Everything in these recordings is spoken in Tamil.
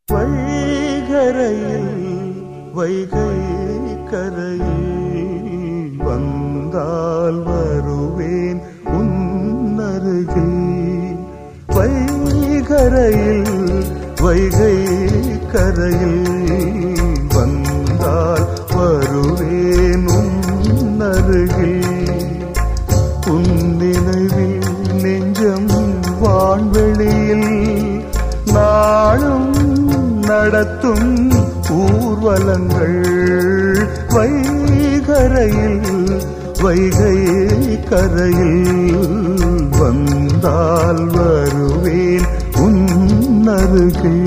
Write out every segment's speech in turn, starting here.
வைகரையில் வைகை கரையில் வந்தால் வருவேன் உன்னருகில் வைகரையில் வைகை கரையில் வந்தால் வருவேன் உன்னருகில் உன் நினைவில் நெஞ்சம் வான்வெளியில் நாளும் நடத்தும் ஊர்வலங்கள் வைகரையில் வைகை கரையில் வந்தால் வருவேன் உன்னருகில்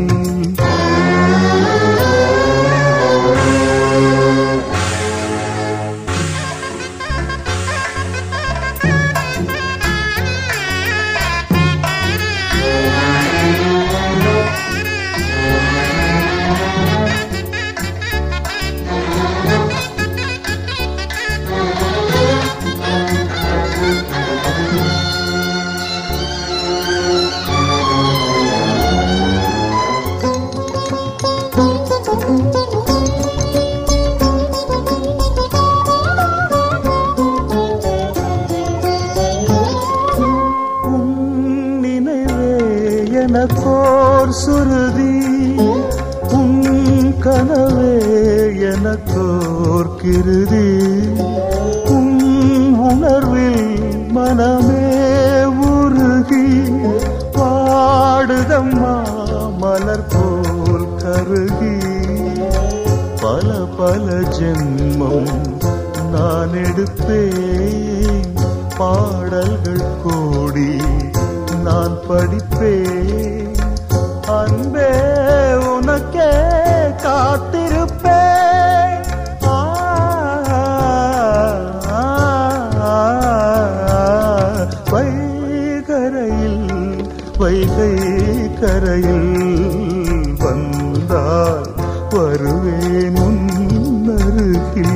உன் நினைவே எனக்கோர் சுருதி உன் கனவே எனக்கோர் கிருதி உன் உணர்வில் மனமே உருகி பாடுதம்மா மலர் போல் கருகி பல பல ஜென்மம் நான் எடுப்பேன் பாடல்கள் கோடி நான் படிப்பேன் அன்பே உனக்கே காத்திருப்பேன் ஆ, ஆ, ஆ, வைகரையில் வைகை கரையில் வந்தால் வருவேன் உன்னருகில்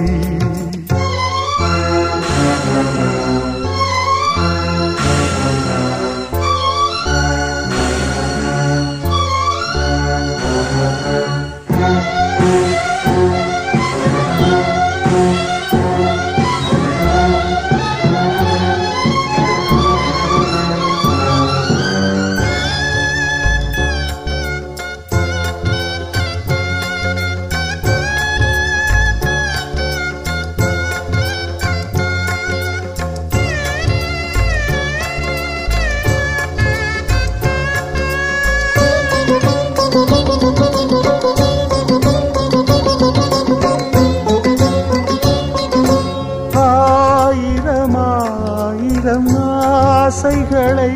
ஆயிரம் ஆயிரம் ஆசைகளை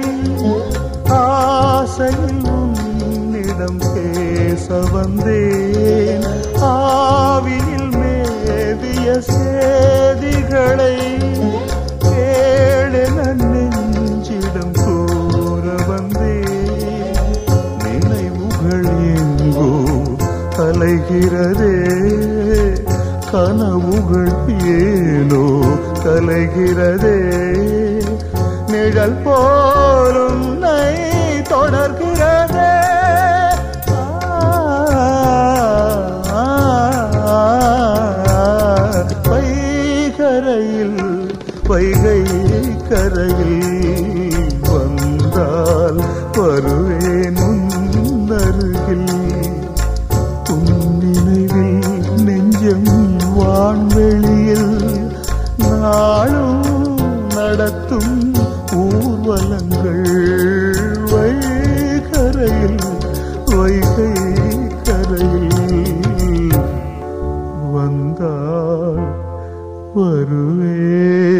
ஆசையில் உன்னிடம் பேச வந்தேன் ஆவியில் மேவிய சேதிகளை கேளென நெஞ்சிடம் கூற வந்தேன் நினைவுகள் எங்கோ கலைகிறதே கனவுகள் ஏனோ கலைகிறதே நிழல் போலும் நை தொடர்கிறதே ஆ, ஆ, வைகரையில் வைகை கரையில் வந்தால் வருவேன் உன்னருகில் உன் நினைவில் நெஞ்சம் வான்வெளியில் நாளும் நடத்தும் ஊர்வலங்கள் வைகரையில் வைகை கரையில் வந்தால் வருவே